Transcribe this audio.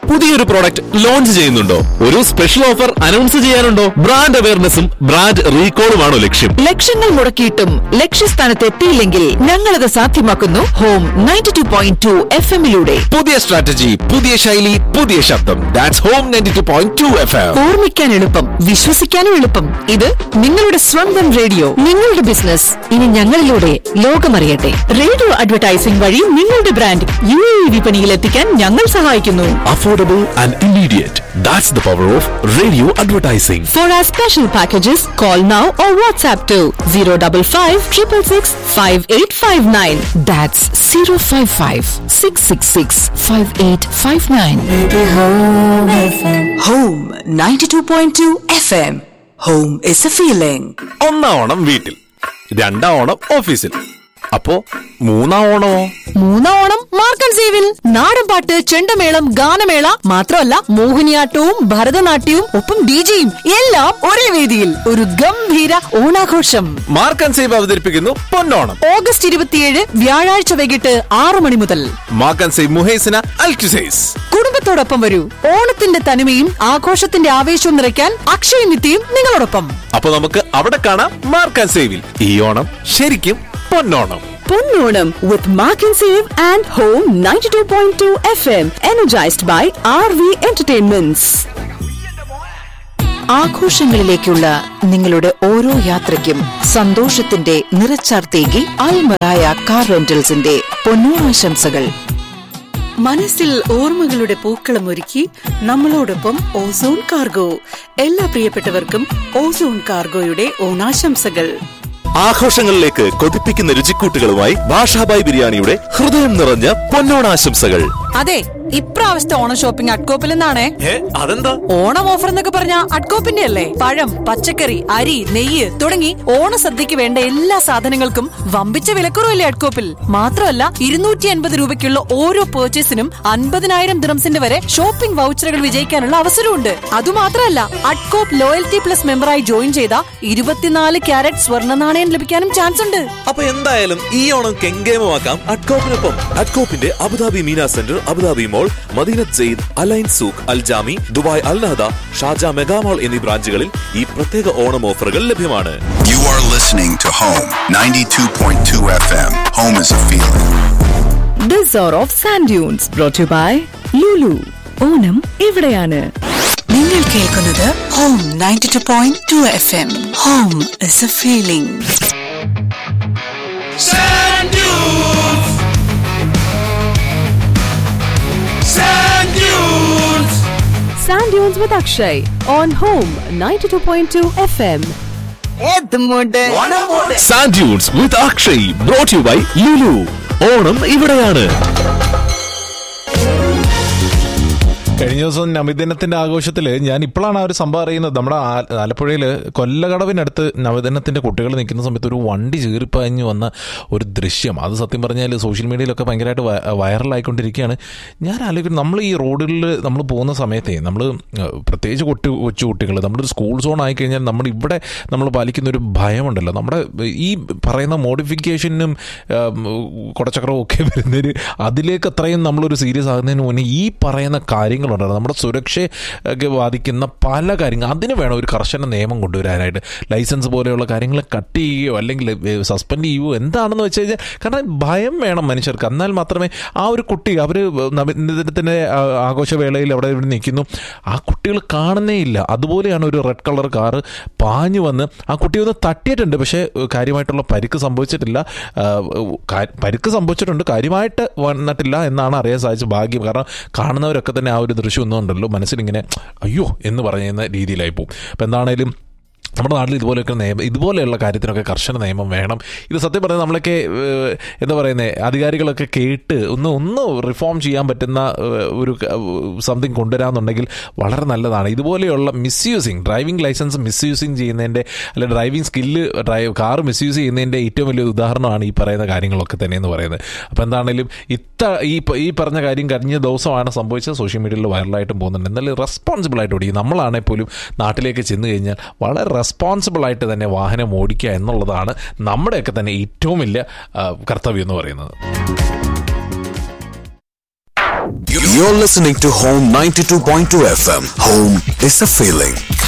പുതിയൊരു product launch ചെയ്യുന്നുണ്ടോ ഒരു സ്പെഷ്യൽ ഓഫർ അനൗൺസ് ചെയ്യാനുണ്ടോ ബ്രാൻഡ് അവയർനെസ്സും ബ്രാൻഡ് റീകോളുമാണോ ലക്ഷ്യം ലക്ഷങ്ങൾ മുടക്കിയിട്ടും ലക്ഷ്യസ്ഥാനത്ത് എത്തിയില്ലെങ്കിൽ ഞങ്ങളത് സാധ്യമാക്കുന്നു Home ninety two point two F എമ്മിലൂടെ പുതിയ സ്ട്രാറ്റജി പുതിയ ശൈലി പുതിയ ശബ്ദം that's Home ninety two point two F M ഓർമ്മിക്കാൻ എളുപ്പം വിശ്വസിക്കാനും എളുപ്പം ഇത് നിങ്ങളുടെ സ്വന്തം റേഡിയോ നിങ്ങളുടെ ബിസിനസ് ഇനി ഞങ്ങളിലൂടെ ലോകമറിയട്ടെ റേഡിയോ അഡ്വർടൈസിംഗ് വഴി നിങ്ങളുടെ ബ്രാൻഡ് യു എ വിപണിയിൽ എത്തിക്കാൻ ഞങ്ങൾ സഹായിക്കുന്നു affordable and immediate that's the power of radio advertising For our special packages, call now or WhatsApp to 055 666 5859. That's 055 666 5859. Home 92.2 FM. Home is a feeling. ഒന്നാം ഓണം വീട്ടിൽ രണ്ടാം ഓണം ഓഫീസിൽ അപ്പോ മൂന്നാം ഓണമോ മൂന്നാം ഓണം മാർക്കൻ സേവിൽ നാടൻ പാട്ട് ചെണ്ടമേളം ഗാനമേള മാത്രമല്ല മോഹിനിയാട്ടവും ഭരതനാട്യവും ഒപ്പം ഡിജയും എല്ലാം ഒരേ വേദിയിൽ ഒരു ഗംഭീര ഓണാഘോഷം മാർക്ക് ആൻഡ് സേവ് അവതരിപ്പിക്കുന്നു പൊന്നോണം ഓഗസ്റ്റ് ഇരുപത്തിയേഴ് വ്യാഴാഴ്ച വൈകിട്ട് ആറു മണി മുതൽ Mark and Save Muhaisnah Al Qusais കുടുംബത്തോടൊപ്പം വരൂ ഓണത്തിന്റെ തനിമയും ആഘോഷത്തിന്റെ ആവേശവും നിറയ്ക്കാൻ അക്ഷയ നിത്യയും നിങ്ങളോടൊപ്പം അപ്പൊ നമുക്ക് അവിടെ കാണാം മാർക്ക് ആൻഡ് സേവിൽ ഈ ഓണം ശരിക്കും പൊന്നോണം Ponnonam with Mark and Save and Home 92.2 FM. Energized by RV Entertainments. ആഘോഷങ്ങളിലേക്കുള്ള നിങ്ങളുടെ ഓരോ യാത്രയ്ക്കും സന്തോഷത്തിന്റെ നിറച്ചാർത്തേകി അൽമറായ കാർ റെന്റൽസിന്റെ പൊന്നോണാശംസകൾ മനസ്സിൽ ഓർമ്മകളുടെ പൂക്കളം ഒരുക്കി നമ്മളോടൊപ്പം ഓസോൺ കാർഗോ എല്ലാ പ്രിയപ്പെട്ടവർക്കും ഓസോൺ കാർഗോയുടെ ഓണാശംസകൾ ആഘോഷങ്ങളിലേക്ക് കൊതിപ്പിക്കുന്ന രുചിക്കൂട്ടുകളുമായി ഭാഷാബായ് ബിരിയാണിയുടെ ഹൃദയം നിറഞ്ഞ പൊന്നോണാശംസകൾ അതെ ഇപ്രാവശ്യത്തെ ഓണം ഷോപ്പിംഗ് അഡ്കോപ്പിൽ നിന്നാണേ അതെന്താ ഓണം ഓഫർ എന്നൊക്കെ പറഞ്ഞ അഡ്കോപ്പിന്റെ അല്ലേ പഴം പച്ചക്കറി അരി നെയ്യ് തുടങ്ങി ഓണസദ്യക്ക് വേണ്ട എല്ലാ സാധനങ്ങൾക്കും വമ്പിച്ച വിലക്കുറവല്ലേ അഡ്കോപ്പിൽ മാത്രമല്ല ഇരുന്നൂറ്റി അൻപത് രൂപയ്ക്കുള്ള ഓരോ പേർച്ചേസിനും അൻപതിനായിരം ദിറംസിന്റെ വരെ ഷോപ്പിംഗ് വൗച്ചറുകൾ വിജയിക്കാനുള്ള അവസരമുണ്ട് അതുമാത്രമല്ല അഡ്കോപ്പ് ലോയൽറ്റി പ്ലസ് മെമ്പറായി ജോയിൻ ചെയ്ത ഇരുപത്തിനാല് ക്യാരറ്റ് സ്വർണ്ണ നാണയം ലഭിക്കാനും ചാൻസ് ഉണ്ട് അപ്പൊ എന്തായാലും ഈ ഓണം കെങ്കേമമാക്കാം അഡ്കോപ്പിനൊപ്പം അഡ്കോപ്പിന്റെ Abu Dhabi Mina centre Abu Dhabi mall Madinat Zayed Al Ain Souq Al Jimi Dubai Al Nahda ഷാജ മെഗാമോൾ എന്നീ ബ്രാഞ്ചുകളിൽ ഈ പ്രത്യേക ഓണം ഓഫറുകൾ ലഭ്യമാണ് You are listening to Home 92.2 FM. Home is a feeling. This hour of Sand Dunes brought to you by Lulu. Onam ഇവിടെയാണ് നിങ്ങൾ കേൾക്കുന്നത് Home ninety two point two F M Home is a feeling Sand Dunes with Akshay on Home 92.2 FM. Sand Dunes with Akshay brought you by Lulu Onam ഇവിടെയാണ് കഴിഞ്ഞ ദിവസം നവദിനത്തിന്റെ ആഘോഷത്തിൽ ഞാൻ ഇപ്പോഴാണ് ആ ഒരു സംഭവം അറിയുന്നത് നമ്മുടെ ആ- ആലപ്പുഴയിൽ കൊല്ലകടവിനടുത്ത് നവദിനത്തിന്റെ കുട്ടികൾ നിൽക്കുന്ന സമയത്ത് ഒരു വണ്ടി ചീറിപ്പാഞ്ഞു വന്ന ഒരു ദൃശ്യം അത് സത്യം പറഞ്ഞാൽ സോഷ്യൽ മീഡിയയിലൊക്കെ ഭയങ്കരമായിട്ട് വ- വൈറലായിക്കൊണ്ടിരിക്കുകയാണ് ഞാൻ ആലോചിക്കുന്നു നമ്മൾ ഈ റോഡിൽ നമ്മൾ പോകുന്ന സമയത്തെ നമ്മൾ പ്രത്യേകിച്ച് കൊച്ചു കൊച്ചു കുട്ടികൾ നമ്മളൊരു സ്കൂൾ സോൺ ആയിക്കഴിഞ്ഞാൽ നമ്മൾ ഇവിടെ നമ്മൾ പാലിക്കുന്ന ഒരു ഭയമുണ്ടല്ലോ നമ്മുടെ ഈ പറയുന്ന മോഡിഫിക്കേഷനും കുടച്ചക്രവും ഒക്കെ വരുന്നതിന് അതിലേക്ക് അത്രയും നമ്മളൊരു സീരിയസ് ആകുന്നതിന് മുന്നേ ഈ പറയുന്ന കാര്യങ്ങളുണ്ടല്ലോ നമ്മുടെ സുരക്ഷയെ ഒക്കെ ബാധിക്കുന്ന പല കാര്യങ്ങൾ അതിന് വേണം ഒരു കർശന നിയമം കൊണ്ടുവരാനായിട്ട് ലൈസൻസ് പോലെയുള്ള കാര്യങ്ങൾ കട്ട് ചെയ്യുകയോ അല്ലെങ്കിൽ സസ്പെൻഡ് ചെയ്യുകയോ എന്താണെന്ന് വെച്ച് കഴിഞ്ഞാൽ കാരണം ഭയം വേണം മനുഷ്യർക്ക് എന്നാൽ മാത്രമേ ആ ഒരു കുട്ടി അവർ നവദിനത്തിൻ്റെ ആഘോഷവേളയിൽ അവിടെ ഇവിടെ നിൽക്കുന്നു ആ കുട്ടികൾ കാണുന്നേ ഇല്ല അതുപോലെയാണ് ഒരു റെഡ് കളർ കാറ് പാഞ്ഞു വന്ന് ആ കുട്ടി ഒന്ന് തട്ടിയിട്ടുണ്ട് പക്ഷേ ഏഹ്, കാര്യമായിട്ടുള്ള പരിക്ക് സംഭവിച്ചിട്ടില്ല ആഹ്, കാ- പരിക്ക് സംഭവിച്ചിട്ടുണ്ട് കാര്യമായിട്ട് വന്നിട്ടില്ല എന്നാണ് അറിയാൻ സാധിച്ചത് ഭാഗ്യം കാരണം കാണുന്നവരൊക്കെ തന്നെ ആ ഒരു ദൃശ്യം ഒന്നും ഉണ്ടല്ലോ മനസ്സിലിങ്ങനെ അയ്യോ എന്ന് പറയുന്ന രീതിയിലായി പോകും അപ്പം എന്താണേലും നമ്മുടെ നാട്ടിൽ ഇതുപോലെയൊക്കെ നിയമം ഇതുപോലെയുള്ള കാര്യത്തിനൊക്കെ കർശന നിയമം വേണം ഇത് സത്യം പറഞ്ഞാൽ നമ്മളൊക്കെ ഏഹ്, എന്താ പറയുന്നത് അധികാരികളൊക്കെ കേട്ട് ഒന്ന് ഒന്ന് റിഫോം ചെയ്യാൻ പറ്റുന്ന ഏഹ്, ഒരു സംതിങ് കൊണ്ടുവരാമെന്നുണ്ടെങ്കിൽ വളരെ നല്ലതാണ് ഇതുപോലെയുള്ള മിസ്യൂസിങ് ഡ്രൈവിംഗ് ലൈസൻസ് മിസ്യൂസിങ് ചെയ്യുന്നതിൻ്റെ അല്ലെ driving skill drive car misuse ചെയ്യുന്നതിൻ്റെ ഏറ്റവും വലിയ ഉദാഹരണമാണ് ഈ പറയുന്ന കാര്യങ്ങളൊക്കെ തന്നെ എന്ന് പറയുന്നത് അപ്പോൾ എന്താണെങ്കിലും ഇത്ത ഈ പ- ഈ പറഞ്ഞ കാര്യം കഴിഞ്ഞ ദിവസമാണ് സംഭവിച്ചത് സോഷ്യൽ മീഡിയയിൽ വൈറലായിട്ടും പോകുന്നുണ്ട് എന്നാലും റെസ്പോൺസിബിൾ ആയിട്ട് ഓടിക്കും നമ്മളാണെങ്കിൽ പോലും നാട്ടിലേക്ക് ചെന്ന് കഴിഞ്ഞാൽ വളരെ റെസ്പോൺസിബിൾ ആയിട്ട് തന്നെ വാഹനം ഓടിക്കുക എന്നുള്ളതാണ് നമ്മുടെയൊക്കെ തന്നെ ഏറ്റവും വലിയ ആ, കർത്തവ്യം എന്ന് പറയുന്നത് You're listening to Home 92.2 FM. Home is a feeling.